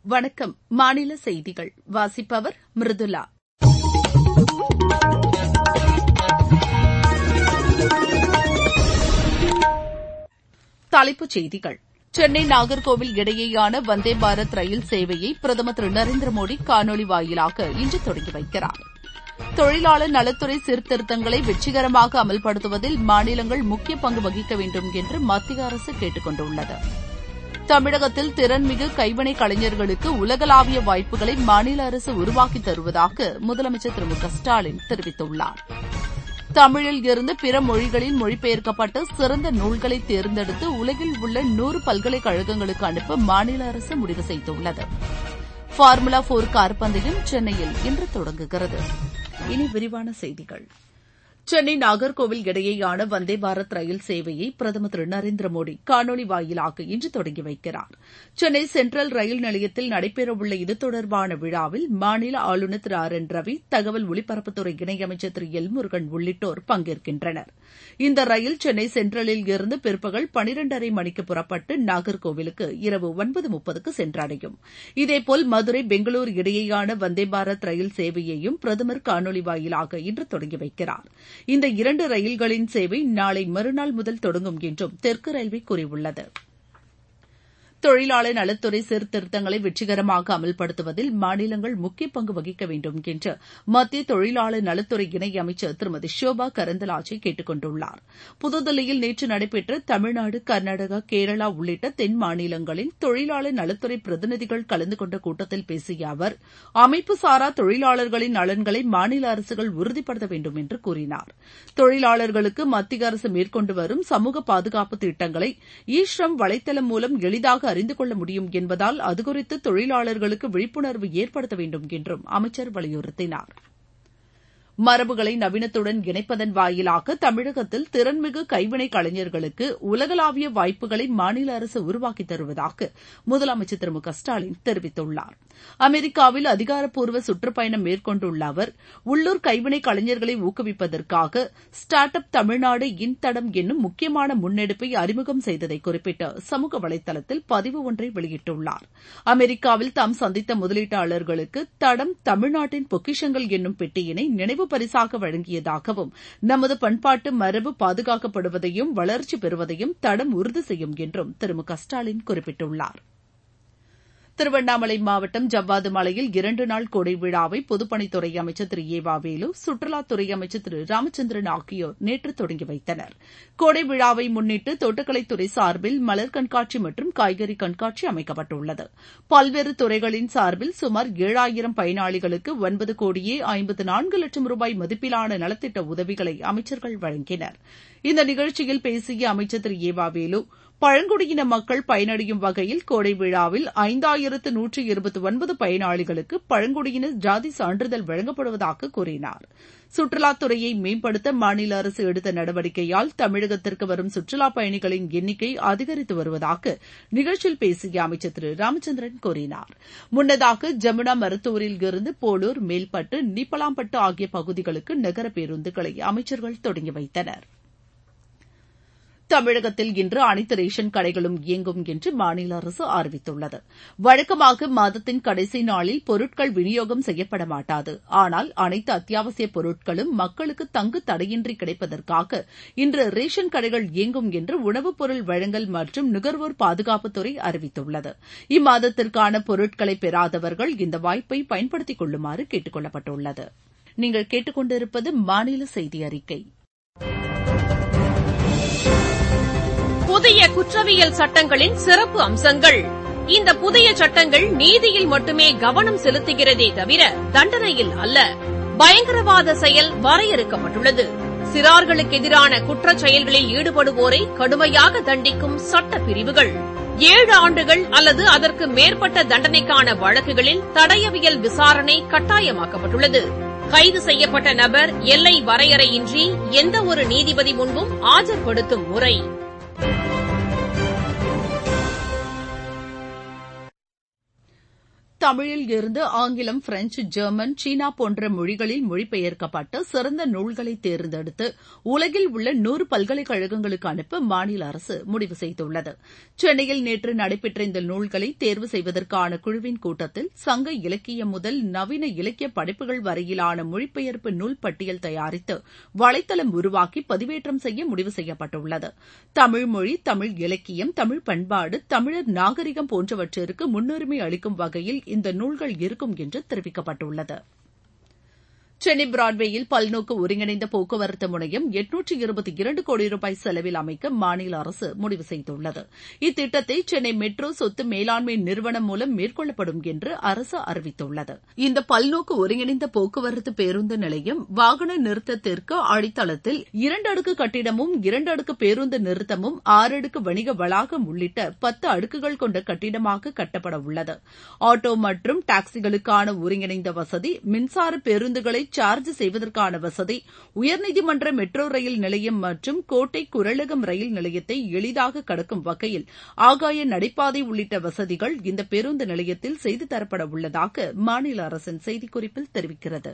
வணக்கம் மாநில செய்திகள் வாசிப்பவர் மிருதுளா தலைப்புச் செய்திகள் சென்னை நாகர்கோவில் இடையேயான வந்தே பாரத் ரயில் சேவையை பிரதமர் திரு நரேந்திர மோடி காணொலி வாயிலாக இன்று தொடங்கி வைக்கிறார் தொழிலாளர் நலத்துறை சீர்திருத்தங்களை வெற்றிகரமாக அமல்படுத்துவதில் மாநிலங்கள் முக்கிய பங்கு வகிக்க வேண்டும் என்று மத்திய அரசு கேட்டுக் கொண்டுள்ளது தமிழகத்தில் திறன்மிகு கைவினை கலைஞர்களுக்கு உலகளாவிய வாய்ப்புகளை மாநில அரசு உருவாக்கித் தருவதாக முதலமைச்சர் திரு மு க ஸ்டாலின் தெரிவித்துள்ளார் தமிழில் இருந்து பிற மொழிகளில் மொழிபெயர்க்கப்பட்ட சிறந்த நூல்களை தேர்ந்தெடுத்து உலகில் உள்ள நூறு பல்கலைக்கழகங்களுக்கு அனுப்ப மாநில அரசு முடிவு செய்துள்ளது ஃபார்முலா போர் கார் பந்தயம் சென்னையில் இன்று தொடங்குகிறது இனி விரிவான செய்திகள் சென்னை நாகர்கோவில் இடையேயான வந்தே பாரத் ரயில் சேவையை பிரதமர் திரு நரேந்திர மோடி காணொலி வாயிலாக இன்று தொடங்கி வைக்கிறார் சென்னை சென்ட்ரல் ரயில் நிலையத்தில் நடைபெறவுள்ள இது தொடர்பான விழாவில் மாநில ஆளுநர் திரு ஆர் என் ரவி தகவல் ஒலிபரப்புத்துறை இணையமைச்சர் திரு எல் முருகன் உள்ளிட்டோர் பங்கேற்கின்றனர் இந்த ரயில் சென்னை சென்ட்ரலில் இருந்து பிற்பகல் பனிரெண்டரை மணிக்கு புறப்பட்டு நாகர்கோவிலுக்கு இரவு ஒன்பது முப்பதுக்கு சென்றடையும் இதேபோல் மதுரை பெங்களூரு இடையேயான வந்தே பாரத் ரயில் சேவையையும் பிரதமர் காணொலி வாயிலாக இன்று தொடங்கி வைக்கிறார் இந்த இரண்டு ரயில்களின் சேவை நாளை மறுநாள் முதல் தொடங்கும் என்றும் தெற்கு ரயில்வே கூறியுள்ளது தொழிலாளர் நலத்துறை சீர்திருத்தங்களை வெற்றிகரமாக அமல்படுத்துவதில் மாநிலங்கள் முக்கிய பங்கு வகிக்க வேண்டும் என்று மத்திய தொழிலாளர் நலத்துறை இணையமைச்சர் திருமதி ஷோபா கரந்தலாஜே கேட்டுக் கொண்டுள்ளார் புதுதில்லியில் நேற்று நடைபெற்ற தமிழ்நாடு கர்நாடகா கேரளா உள்ளிட்ட தென் மாநிலங்களின் தொழிலாளர் நலத்துறை பிரதிநிதிகள் கலந்து கொண்ட கூட்டத்தில் பேசிய அவர் அமைப்பு சாரா தொழிலாளர்களின் நலன்களை மாநில அரசுகள் உறுதிப்படுத்த வேண்டும் என்று கூறினார் தொழிலாளர்களுக்கு மத்திய அரசு மேற்கொண்டு வரும் சமூக பாதுகாப்பு திட்டங்களை இ ஷ்ரம் வலைதளம் மூலம் எளிதாக அறிந்து கொள்ள முடியும் என்பதால் அதுகுறித்து தொழிலாளர்களுக்கு விழிப்புணர்வு ஏற்படுத்த வேண்டும் என்றும் அமைச்சர் வலியுறுத்தினார் மரபுகளை நவீனத்துடன் இணைப்பதன் வாயிலாக தமிழகத்தில் திறன்மிகு கைவினை கலைஞர்களுக்கு உலகளாவிய வாய்ப்புகளை மாநில அரசு உருவாக்கித் தருவதாக முதலமைச்சர் திரு மு க ஸ்டாலின் தெரிவித்துள்ளார் அமெரிக்காவில் அதிகாரப்பூர்வ சுற்றுப்பயணம் மேற்கொண்டுள்ள அவர் உள்ளூர் கைவினை கலைஞர்களை ஊக்குவிப்பதற்காக ஸ்டார்ட் அப் தமிழ்நாடு இன் தடம் என்னும் முக்கியமான முன்னெடுப்பை அறிமுகம் செய்ததை குறிப்பிட்டு சமூக வலைதளத்தில் பதிவு ஒன்றை வெளியிட்டுள்ளார் அமெரிக்காவில் தாம் சந்தித்த முதலீட்டாளர்களுக்கு தடம் தமிழ்நாட்டின் பொக்கிஷங்கள் என்னும் பெட்டியினை நினைவு பரிசாக வழங்கியதாகவும் நமது பண்பாட்டு மரபு பாதுகாக்கப்படுவதையும் வளர்ச்சி பெறுவதையும் தடம் உறுதி செய்யும் என்றும் திரு மு க ஸ்டாலின் குறிப்பிட்டுள்ளார் திருவண்ணாமலை மாவட்டம் ஜவ்வாது மலையில் இரண்டு நாள் கோடை விழாவை பொதுப்பணித்துறை அமைச்சர் திரு ஏ வ வேலு சுற்றுலாத்துறை அமைச்சர் திரு ராமச்சந்திரன் ஆகியோர் நேற்று தொடங்கி வைத்தனர் கோடை விழாவை முன்னிட்டு தோட்டக்கலைத்துறை சார்பில் மலர் கண்காட்சி மற்றும் காய்கறி கண்காட்சி அமைக்கப்பட்டுள்ளது பல்வேறு துறைகளின் சார்பில் சுமார் ஏழாயிரம் பயனாளிகளுக்கு ஒன்பது கோடியே ஐம்பத்து நான்கு லட்சம் ரூபாய் மதிப்பிலான நலத்திட்ட உதவிகளை அமைச்சர்கள் வழங்கினர் இந்த நிகழ்ச்சியில் பேசிய அமைச்சர் திரு ஏ வ வேலு பழங்குடியின மக்கள் பயனடையும் வகையில் கோடை விழாவில் ஐந்தாயிரத்து நூற்று இருபத்தி ஒன்பது பயனாளிகளுக்கு பழங்குடியின ஜாதி சான்றிதழ் வழங்கப்படுவதாக கூறினார் சுற்றுலாத்துறையை மேம்படுத்த மாநில அரசு எடுத்த நடவடிக்கையால் தமிழகத்திற்கு வரும் சுற்றுலாப் பயணிகளின் எண்ணிக்கை அதிகரித்து வருவதாக நிகழ்ச்சியில் பேசிய அமைச்சர் திரு ராமச்சந்திரன் கூறினார் முன்னதாக ஜமுனா மருத்தூரில் இருந்து போலூர் மேல்பட்டு நீப்பலாம்பட்டு ஆகிய பகுதிகளுக்கு நகர பேருந்துகளை அமைச்சர்கள் தொடங்கி வைத்தனர் தமிழகத்தில் இன்று அனைத்து ரேஷன் கடைகளும் இயங்கும் என்று மாநில அரசு அறிவித்துள்ளது வழக்கமாக மாதத்தின் கடைசி நாளில் பொருட்கள் விநியோகம் செய்யப்பட மாட்டாது ஆனால் அனைத்து அத்தியாவசிய பொருட்களும் மக்களுக்கு தங்கு தடையின்றி கிடைப்பதற்காக இன்று ரேஷன் கடைகள் இயங்கும் என்று உணவுப் பொருள் வழங்கல் மற்றும் நுகர்வோர் பாதுகாப்புத்துறை அறிவித்துள்ளது இம்மாதத்திற்கான பொருட்களை பெறாதவர்கள் இந்த வாய்ப்பை பயன்படுத்திக் கொள்ளுமாறு கேட்டுக் கொள்ளப்பட்டுள்ளது நீங்கள் கேட்டுக்கொண்டிருப்பது மாநில செய்தி அறிக்கை புதிய குற்றவியல் சட்டங்களின் சிறப்பு அம்சங்கள் இந்த புதிய சட்டங்கள் நீதியில் மட்டுமே கவனம் செலுத்துகிறதே தவிர தண்டனையில் அல்ல பயங்கரவாத செயல் வரையறுக்கப்பட்டுள்ளது சிறார்களுக்கு எதிரான குற்றச் செயல்களில் ஈடுபடுவோரை கடுமையாக தண்டிக்கும் சட்ட பிரிவுகள் ஏழு ஆண்டுகள் அல்லது அதற்கு மேற்பட்ட தண்டனைக்கான வழக்குகளில் தடயவியல் விசாரணை கட்டாயமாக்கப்பட்டுள்ளது கைது செய்யப்பட்ட நபர் எல்லை வரையறையின்றி எந்த ஒரு நீதிபதி முன்பும் ஆஜர்படுத்தும் முறை தமிழில் இருந்து ஆங்கிலம் பிரெஞ்சு ஜெர்மன் சீனா போன்ற மொழிகளில் மொழிபெயர்க்கப்பட்ட சிறந்த நூல்களை தேர்ந்தெடுத்து உலகில் உள்ள நூறு பல்கலைக்கழகங்களுக்கு அனுப்ப மாநில அரசு முடிவு செய்துள்ளது சென்னையில் நேற்று நடைபெற்ற இந்த நூல்களை தேர்வு செய்வதற்கான குழுவின் கூட்டத்தில் சங்க இலக்கியம் முதல் நவீன இலக்கிய படைப்புகள் வரையிலான மொழிபெயர்ப்பு நூல் பட்டியல் தயாரித்து வலைதளம் உருவாக்கி பதிவேற்றம் செய்ய முடிவு செய்யப்பட்டுள்ளது தமிழ் மொழி தமிழ் இலக்கியம் தமிழ் பண்பாடு தமிழர் நாகரிகம் போன்றவற்றிற்கு முன்னுரிமை அளிக்கும் வகையில் இந்த நூல்கள் இருக்கும் என்று தெரிவிக்கப்பட்டுள்ளது சென்னை பிராட்வேயில் பல்நோக்கு ஒருங்கிணைந்த போக்குவரத்து முனையம் எட்நூற்றி இருபத்தி இரண்டு கோடி ரூபாய் செலவில் அமைக்க மாநில அரசு முடிவு செய்துள்ளது இத்திட்டத்தை சென்னை மெட்ரோ சொத்து மேலாண்மை நிறுவனம் மூலம் மேற்கொள்ளப்படும் என்று அரசு அறிவித்துள்ளது இந்த பல்நோக்கு ஒருங்கிணைந்த போக்குவரத்து பேருந்து நிலையம் வாகன நிறுத்தத்திற்கு அடித்தளத்தில் இரண்டு அடுக்கு கட்டிடமும் இரண்டு அடுக்கு பேருந்து நிறுத்தமும் ஆறு அடுக்கு வணிக வளாகம் உள்ளிட்ட பத்து அடுக்குகள் கொண்ட கட்டிடமாக கட்டப்பட உள்ளது ஆட்டோ மற்றும் டாக்ஸிகளுக்கான ஒருங்கிணைந்த வசதி மின்சார பேருந்துகளை சார்ஜ் செய்வதற்கான வசதி உயர்நீதிமன்ற மெட்ரோ ரயில் நிலையம் மற்றும் கோட்டை குரலகம் ரயில் நிலையத்தை எளிதாக கடக்கும் வகையில் ஆகாய நடைபாதை உள்ளிட்ட வசதிகள் இந்த பேருந்து நிலையத்தில் செய்து தரப்பட உள்ளதாக மாநில அரசின் செய்திக்குறிப்பில் தெரிவிக்கிறது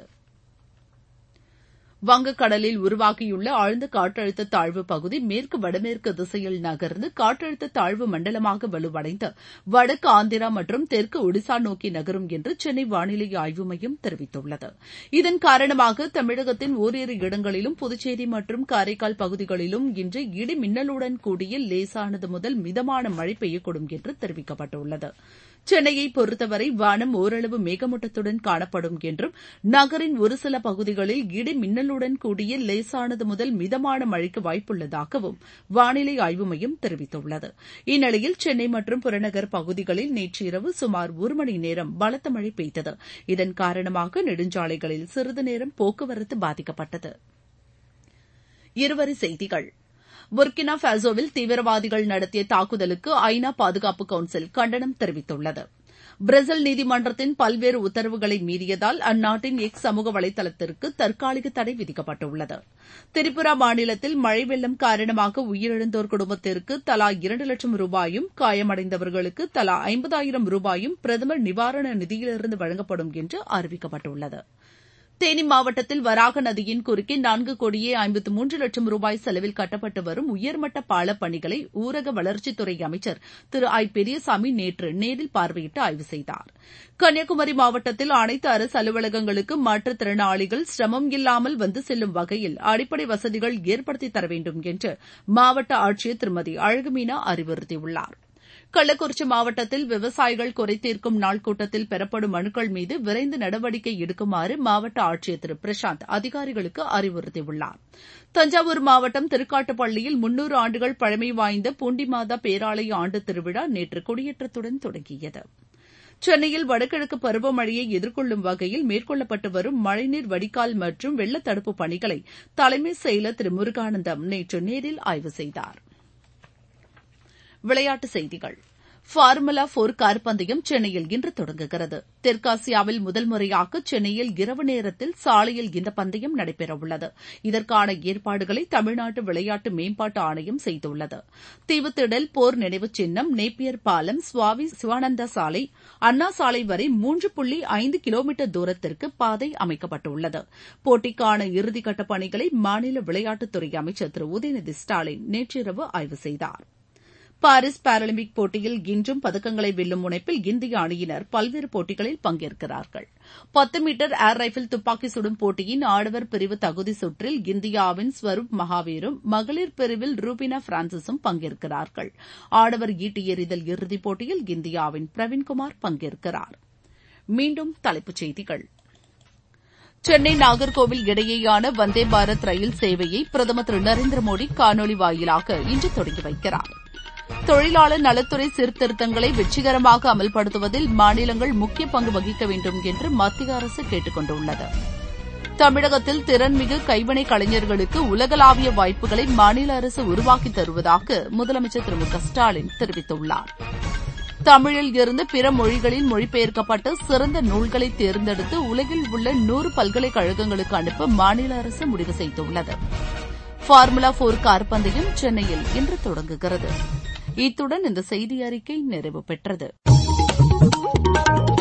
வங்கக்கடலில் உருவாகியுள்ள ஆழ்ந்த காற்றழுத்த தாழ்வு பகுதி மேற்கு வடமேற்கு திசையில் நகர்ந்து காற்றழுத்த தாழ்வு மண்டலமாக வலுவடைந்து வடக்கு ஆந்திரா மற்றும் தெற்கு ஒடிசா நோக்கி நகரும் என்று சென்னை வானிலை ஆய்வு மையம் தெரிவித்துள்ளது இதன் காரணமாக தமிழகத்தின் ஓரிரு இடங்களிலும் புதுச்சேரி மற்றும் காரைக்கால் பகுதிகளிலும் இன்று இடி மின்னலுடன் கூடிய லேசானது முதல் மிதமான மழை பெய்யக்கூடும் என்று தெரிவிக்கப்பட்டுள்ளது சென்னையை பொறுத்தவரை வானம் ஓரளவு மேகமூட்டத்துடன் காணப்படும் என்றும் நகரின் ஒரு சில பகுதிகளில் இடி மின்னலுடன் கூடிய லேசானது முதல் மிதமான மழைக்கு வாய்ப்புள்ளதாகவும் வானிலை ஆய்வு மையம் தெரிவித்துள்ளது இந்நிலையில் சென்னை மற்றும் புறநகர் பகுதிகளில் நேற்று இரவு சுமார் ஒரு மணி நேரம் பலத்த மழை பெய்தது இதன் காரணமாக நெடுஞ்சாலைகளில் சிறிது நேரம் போக்குவரத்து பாதிக்கப்பட்டது இருவரி செய்திகள் புர்கினா பாசோவில் தீவிரவாதிகள் நடத்திய தாக்குதலுக்கு ஐநா பாதுகாப்பு கவுன்சில் கண்டனம் தெரிவித்துள்ளது பிரேசில் நீதிமன்றத்தின் பல்வேறு உத்தரவுகளை மீறியதால் அந்நாட்டின் எக்ஸ் சமூக வலைதளத்திற்கு தற்காலிக தடை விதிக்கப்பட்டுள்ளது திரிபுரா மாநிலத்தில் மழை வெள்ளம் காரணமாக உயிரிழந்தோர் குடும்பத்திற்கு தலா இரண்டு லட்சம் ரூபாயும் காயமடைந்தவர்களுக்கு தலா ஐம்பதாயிரம் ரூபாயும் பிரதமர் நிவாரண நிதியிலிருந்து வழங்கப்படும் என்று அறிவிக்கப்பட்டுள்ளது தேனி மாவட்டத்தில் வராக நதியின் குறுக்கே நான்கு கோடியே ஐம்பத்து மூன்று லட்சம் ரூபாய் செலவில் கட்டப்பட்டு வரும் உயர்மட்ட பாலப் பணிகளை ஊரக வளர்ச்சித்துறை அமைச்சர் திரு ஐ பெரியசாமி நேற்று நேரில் பார்வையிட்டு ஆய்வு செய்தார் கன்னியாகுமரி மாவட்டத்தில் அனைத்து அரசு அலுவலகங்களுக்கு மாற்றுத்திறனாளிகள் சிரமம் இல்லாமல் வந்து செல்லும் வகையில் அடிப்படை வசதிகள் ஏற்படுத்தி தர வேண்டும் என்று மாவட்ட ஆட்சியர் திருமதி அழகுமீனா அறிவுறுத்தியுள்ளாா் கள்ளக்குறிச்சி மாவட்டத்தில் விவசாயிகள் குறைதீர்க்கும் நாள் கூட்டத்தில் பெறப்படும் மனுக்கள் மீது விரைந்து நடவடிக்கை எடுக்குமாறு மாவட்ட ஆட்சியர் திரு பிரசாந்த் அதிகாரிகளுக்கு அறிவுறுத்தியுள்ளார் தஞ்சாவூர் மாவட்டம் திருக்காட்டுப்பள்ளியில் முன்னூறு ஆண்டுகள் பழமை வாய்ந்த பூண்டிமாதா பேராலய ஆண்டு திருவிழா நேற்று கொடியேற்றத்துடன் தொடங்கியது சென்னையில் வடகிழக்கு பருவமழையை எதிர்கொள்ளும் வகையில் மேற்கொள்ளப்பட்டு வரும் மழைநீர் வடிகால் மற்றும் வெள்ள தடுப்பு பணிகளை தலைமை செயலர் திரு முருகானந்தம் நேற்று நேரில் ஆய்வு செய்தார் விளையாட்டுச் செய்திகள் ஃபார்முலா போர் கார் பந்தயம் சென்னையில் இன்று தொடங்குகிறது தெற்காசியாவில் முதல் முறையாக சென்னையில் இரவு நேரத்தில் சாலையில் இந்த பந்தயம் நடைபெறவுள்ளது இதற்கான ஏற்பாடுகளை தமிழ்நாட்டு விளையாட்டு மேம்பாட்டு ஆணையம் செய்துள்ளது தீவுத்திடல் போர் நினைவு சின்னம் நேப்பியர் பாலம் சுவாமி சிவானந்தா சாலை அண்ணா சாலை வரை மூன்று புள்ளி ஐந்து கிலோமீட்டர் தூரத்திற்கு பாதை அமைக்கப்பட்டுள்ளது போட்டிக்கான இறுதிக்கட்ட பணிகளை மாநில விளையாட்டுத்துறை அமைச்சர் திரு உதயநிதி ஸ்டாலின் நேற்றிரவு ஆய்வு செய்தாா் பாரிஸ் பாராலிம்பிக் போட்டியில் இன்றும் பதக்கங்களை வெல்லும் முனைப்பில் இந்திய அணியினர் பல்வேறு போட்டிகளில் பங்கேற்கிறார்கள் பத்து மீட்டர் ஏர் ரைபிள் துப்பாக்கி சுடும் போட்டியின் ஆடவர் பிரிவு தகுதி சுற்றில் இந்தியாவின் ஸ்வரூப் மகாவீரும் மகளிர் பிரிவில் ரூபினா பிரான்சிஸும் பங்கேற்கிறார்கள் ஆடவர் ஈட்டி எறிதல் இறுதிப் போட்டியில் இந்தியாவின் பிரவீன்குமார் பங்கேற்கிறார் மீண்டும் தலைப்புச் செய்திகள் சென்னை நாகர்கோவில் இடையேயான வந்தே பாரத் ரயில் சேவையை பிரதமர் திரு நரேந்திர மோடி காணொலி வாயிலாக இன்று தொடங்கி வைக்கிறார் தொழிலாளர் நலத்துறை சீர்திருத்தங்களை வெற்றிகரமாக அமல்படுத்துவதில் மாநிலங்கள் முக்கிய பங்கு வகிக்க வேண்டும் என்று மத்திய அரசு கேட்டுக் கொண்டுள்ளது தமிழகத்தில் திறன்மிகு கைவினை கலைஞர்களுக்கு உலகளாவிய வாய்ப்புகளை மாநில அரசு உருவாக்கி தருவதாக முதலமைச்சர் திரு மு க ஸ்டாலின் தெரிவித்துள்ளார் தமிழில் இருந்து பிற மொழிகளில் மொழிபெயர்க்கப்பட்ட சிறந்த நூல்களை தேர்ந்தெடுத்து உலகில் உள்ள நூறு பல்கலைக்கழகங்களுக்கு அனுப்ப மாநில அரசு முடிவு செய்துள்ளது ஃபார்முலா போர் கார் பந்தயம் சென்னையில் இன்று தொடங்குகிறது இத்துடன் இந்த செய்தி அறிக்கை நிறைவு பெற்றது